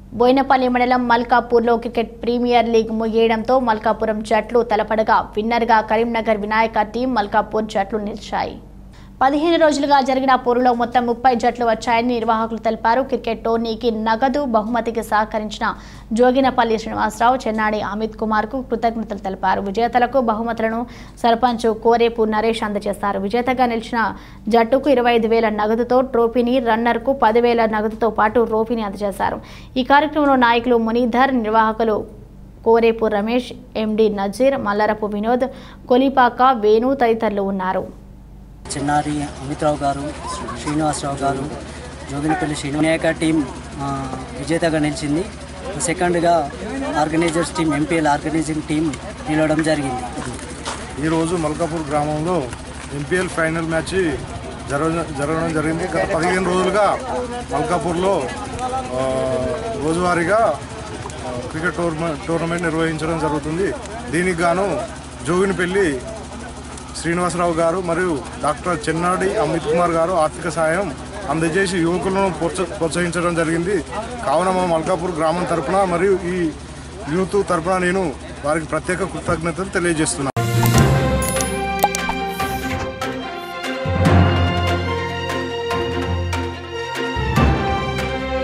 బోయినపల్లి మండలం మల్కాపూర్లో cricket premier league ముగియడంతో మల్కాపురం జట్లు తలపడగా విన్నర్గా కరీంనగర్ వినాయక టీం మల్కాపూర్ జట్లు నిలిచాయి పదిహేను రోజులుగా జరిగిన పోరులో మొత్తం ముప్పై జట్లు వచ్చాయని నిర్వాహకులు తెలిపారు క్రికెట్ టోర్నీకి నగదు బహుమతికి సహకరించిన జోగినపల్లి శ్రీనివాసరావు చెన్నాడి అమిత్ కుమార్ కు కృతజ్ఞతలు తెలిపారు విజేతలకు బహుమతులను సర్పంచ్ కోరేపు నరేష్ అందజేశారు విజేతగా నిలిచిన జట్టుకు ఇరవై ఐదు వేల నగదుతో ట్రోఫీని రన్నర్కు పదివేల నగదుతో పాటు ట్రోఫీని అందజేశారు ఈ కార్యక్రమంలో నాయకులు మునీధర్ నిర్వాహకులు కోరేపు రమేష్ ఎండి నజీర్ మల్లరపు వినోద్ కొలిపాక వేణు తదితరులు ఉన్నారు చిన్నారి అమిత్రావు గారు శ్రీనివాసరావు గారు జోగినపల్లి శ్రీను వినాయక టీం ఆ, విజేతగా నిలిచింది సెకండ్గా organisers team MPL organising team నిలవడం జరిగింది ఈరోజు మల్కాపూర్ గ్రామంలో ఎంపీఎల్ ఫైనల్ మ్యాచ్ జరగ జరగడం జరిగింది గత పదిహేను రోజులుగా మల్కాపూర్లో ఆ, రోజువారీగా ఆ, క్రికెట్ టోర్నమెంట్ టోర్నమెంట్ నిర్వహించడం జరుగుతుంది దీనికి గాను జోగినిపల్లి శ్రీనివాసరావు గారు మరియు డాక్టర్ చెన్నాడి అమిత్ కుమార్ గారు ఆర్థిక సాయం అందజేసి యువకులను ప్రోత్స ప్రోత్సహించడం జరిగింది కావున మా మల్కాపూర్ గ్రామం తరపున మరియు ఈ యూత్ తరపున నేను వారికి ప్రత్యేక కృతజ్ఞతలు తెలియజేస్తున్నాను